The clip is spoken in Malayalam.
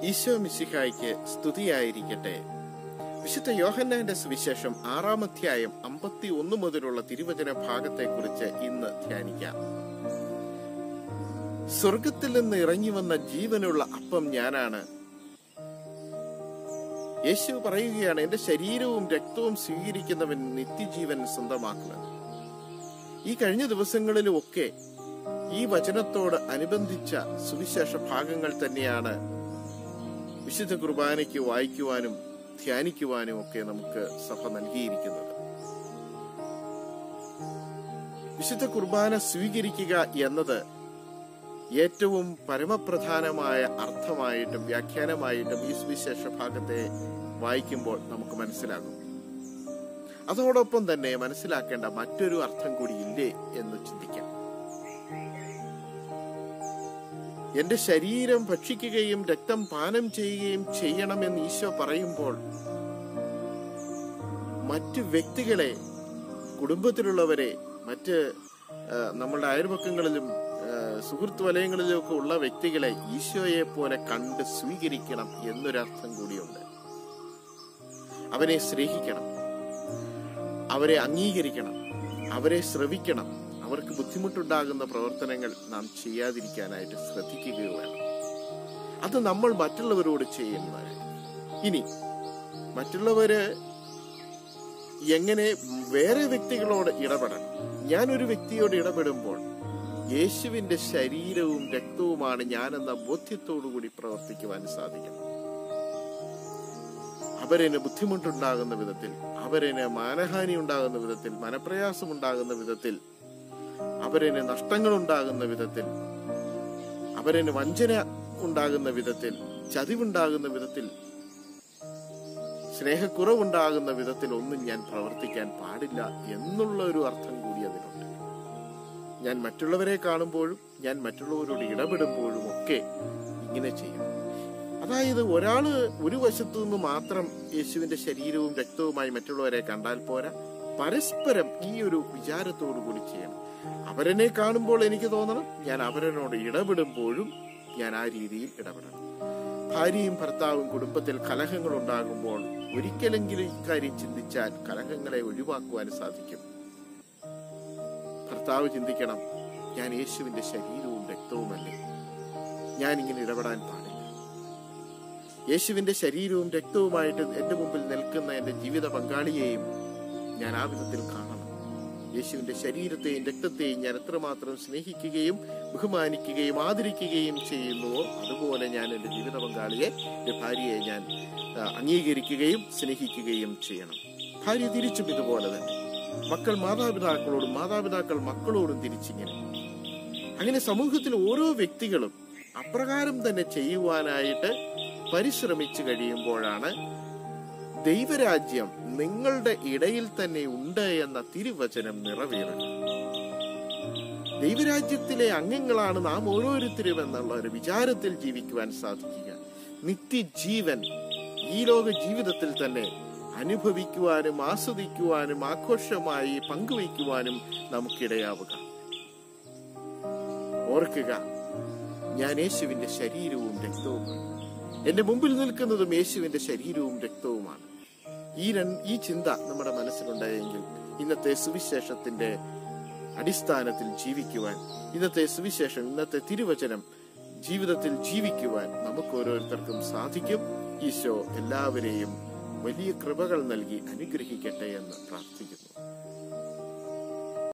ഈശോ മിശിഹായ്ക്ക് സ്തുതിയായിരിക്കട്ടെ വിശുദ്ധ യോഹന്നാന്റെ സുവിശേഷം ആറാം അധ്യായം അമ്പത്തി ഒന്ന് മുതലുള്ള തിരുവചന ഭാഗത്തെക്കുറിച്ച് ഇന്ന് ധ്യാനിക്കാം സ്വർഗത്തിൽ നിന്ന് ഇറങ്ങി വന്ന ജീവനുള്ള അപ്പം ഞാനാണ് യേശു പറയുകയാണ് എന്റെ ശരീരവും രക്തവും സ്വീകരിക്കുന്നവൻ നിത്യജീവൻ സ്വന്തമാക്കുമെന്ന് ഈ കഴിഞ്ഞ ദിവസങ്ങളിലും ഒക്കെ ഈ വചനത്തോട് അനുബന്ധിച്ച സുവിശേഷ ഭാഗങ്ങൾ തന്നെയാണ് വിശുദ്ധ കുർബാനയ്ക്ക് വായിക്കുവാനും ധ്യാനിക്കുവാനും ഒക്കെ നമുക്ക് സഭ നൽകിയിരിക്കുന്നത് വിശുദ്ധ കുർബാന സ്വീകരിക്കുക എന്നത് ഏറ്റവും പരമപ്രധാനമായ അർത്ഥമായിട്ടും വ്യാഖ്യാനമായിട്ടും ഈ സുവിശേഷ ഭാഗത്തെ വായിക്കുമ്പോൾ നമുക്ക് മനസ്സിലാകും അതോടൊപ്പം തന്നെ മനസ്സിലാക്കേണ്ട മറ്റൊരു അർത്ഥം കൂടി ഇല്ലേ എന്ന് ചിന്തിക്കാം എന്റെ ശരീരം ഭക്ഷിക്കുകയും രക്തം പാനം ചെയ്യുകയും ചെയ്യണമെന്ന് ഈശോ പറയുമ്പോൾ മറ്റു വ്യക്തികളെ കുടുംബത്തിലുള്ളവരെ മറ്റ് ആ, നമ്മളുടെ അയൽപക്കങ്ങളിലും ആ, സുഹൃത്ത് വലയങ്ങളിലും ഒക്കെ ഉള്ള വ്യക്തികളെ ഈശോയെ പോലെ കണ്ട് സ്വീകരിക്കണം എന്നൊരർത്ഥം കൂടിയുണ്ട് അവരെ സ്നേഹിക്കണം അവരെ അംഗീകരിക്കണം അവരെ ശ്രവിക്കണം അവർക്ക് ബുദ്ധിമുട്ടുണ്ടാകുന്ന പ്രവർത്തനങ്ങൾ നാം ചെയ്യാതിരിക്കാനായിട്ട് ശ്രദ്ധിക്കുക വേണം അത് നമ്മൾ മറ്റുള്ളവരോട് ചെയ്യുന്നതാണ് ഇനി മറ്റുള്ളവര് എങ്ങനെ വേറെ വ്യക്തികളോട് ഇടപെടണം ഞാൻ ഒരു വ്യക്തിയോട് ഇടപെടുമ്പോൾ യേശുവിന്റെ ശരീരവും രക്തവുമാണ് ഞാനെന്ന ബോധ്യത്തോടുകൂടി പ്രവർത്തിക്കുവാൻ സാധിക്കണം അവരന് ബുദ്ധിമുട്ടുണ്ടാകുന്ന വിധത്തിൽ അവരന് മാനഹാനി ഉണ്ടാകുന്ന വിധത്തിൽ മനപ്രയാസം ഉണ്ടാകുന്ന വിധത്തിൽ അവരന് നഷ്ടങ്ങൾ ഉണ്ടാകുന്ന വിധത്തിൽ അവരന് വഞ്ചന ഉണ്ടാകുന്ന വിധത്തിൽ ചതിവുണ്ടാകുന്ന വിധത്തിൽ സ്നേഹക്കുറവുണ്ടാകുന്ന വിധത്തിൽ ഒന്നും ഞാൻ പ്രവർത്തിക്കാൻ പാടില്ല എന്നുള്ള ഒരു അർത്ഥം കൂടി അതിനുണ്ട് ഞാൻ മറ്റുള്ളവരെ കാണുമ്പോഴും ഞാൻ മറ്റുള്ളവരോട് ഇടപെടുമ്പോഴും ഒക്കെ ഇങ്ങനെ ചെയ്യണം അതായത് ഒരാള് ഒരു വശത്തു നിന്ന് മാത്രം യേശുവിന്റെ ശരീരവും രക്തവുമായി മറ്റുള്ളവരെ കണ്ടാൽ പോരാ പരസ്പരം ഈ ഒരു വിചാരത്തോടു കൂടി ചെയ്യണം അവരനെ കാണുമ്പോൾ എനിക്ക് തോന്നണം ഞാൻ അവരനോട് ഇടപെടുമ്പോഴും ഞാൻ ആ രീതിയിൽ ഇടപെടണം ഭാര്യയും ഭർത്താവും കുടുംബത്തിൽ കലഹങ്ങൾ ഉണ്ടാകുമ്പോൾ ഒരിക്കലെങ്കിലും ഇക്കാര്യം ചിന്തിച്ചാൽ കലഹങ്ങളെ ഒഴിവാക്കുവാൻ സാധിക്കും ഭർത്താവ് ചിന്തിക്കണം ഞാൻ യേശുവിന്റെ ശരീരവും രക്തവുമല്ലേ ഞാൻ ഇങ്ങനെ ഇടപെടാൻ പാടില്ല യേശുവിന്റെ ശരീരവും രക്തവുമായിട്ട് എന്റെ മുമ്പിൽ നിൽക്കുന്ന എന്റെ ജീവിത പങ്കാളിയെയും ഞാൻ ആ വിധത്തിൽ കാണണം യേശുവിന്റെ ശരീരത്തെയും രക്തത്തെയും ഞാൻ എത്രമാത്രം സ്നേഹിക്കുകയും ബഹുമാനിക്കുകയും ആദരിക്കുകയും ചെയ്യുന്നുവോ അതുപോലെ ഞാൻ എന്റെ ജീവിത പങ്കാളിയെ എന്റെ ഭാര്യയെ ഞാൻ ആ, അംഗീകരിക്കുകയും സ്നേഹിക്കുകയും ചെയ്യണം ഭാര്യ തിരിച്ചും ഇതുപോലെ തന്നെ മക്കൾ മാതാപിതാക്കളോടും മാതാപിതാക്കൾ മക്കളോടും തിരിച്ചിങ്ങനെ അങ്ങനെ സമൂഹത്തിൽ ഓരോ വ്യക്തികളും അപ്രകാരം തന്നെ ചെയ്യുവാനായിട്ട് പരിശ്രമിച്ചു കഴിയുമ്പോഴാണ് ദൈവരാജ്യം നിങ്ങളുടെ ഇടയിൽ തന്നെ ഉണ്ട് എന്ന തിരുവചനം നിറവേറുക ദൈവരാജ്യത്തിലെ അംഗങ്ങളാണ് നാം ഓരോരുത്തരും എന്നുള്ള ഒരു വിചാരത്തിൽ ജീവിക്കുവാൻ സാധിക്കുക നിത്യജീവൻ ഈ ലോക ജീവിതത്തിൽ തന്നെ അനുഭവിക്കുവാനും ആസ്വദിക്കുവാനും ആഘോഷമായി പങ്കുവയ്ക്കുവാനും നമുക്കിടയാവുക ഓർക്കുക ഞാൻ യേശുവിന്റെ ശരീരവും രക്തവുമാണ് എന്റെ മുമ്പിൽ നിൽക്കുന്നതും യേശുവിന്റെ ശരീരവും രക്തവുമാണ് ഈ രൺ- ഈ ചിന്ത നമ്മുടെ മനസ്സിലുണ്ടായെങ്കിൽ ഇന്നത്തെ സുവിശേഷത്തിന്റെ അടിസ്ഥാനത്തിൽ ജീവിക്കുവാൻ ഇന്നത്തെ സുവിശേഷം ഇന്നത്തെ തിരുവചനം ജീവിതത്തിൽ ജീവിക്കുവാൻ നമുക്ക് ഓരോരുത്തർക്കും സാധിക്കും ഈശോ എല്ലാവരെയും വലിയ കൃപകൾ നൽകി അനുഗ്രഹിക്കട്ടെ എന്ന് പ്രാർത്ഥിക്കുന്നു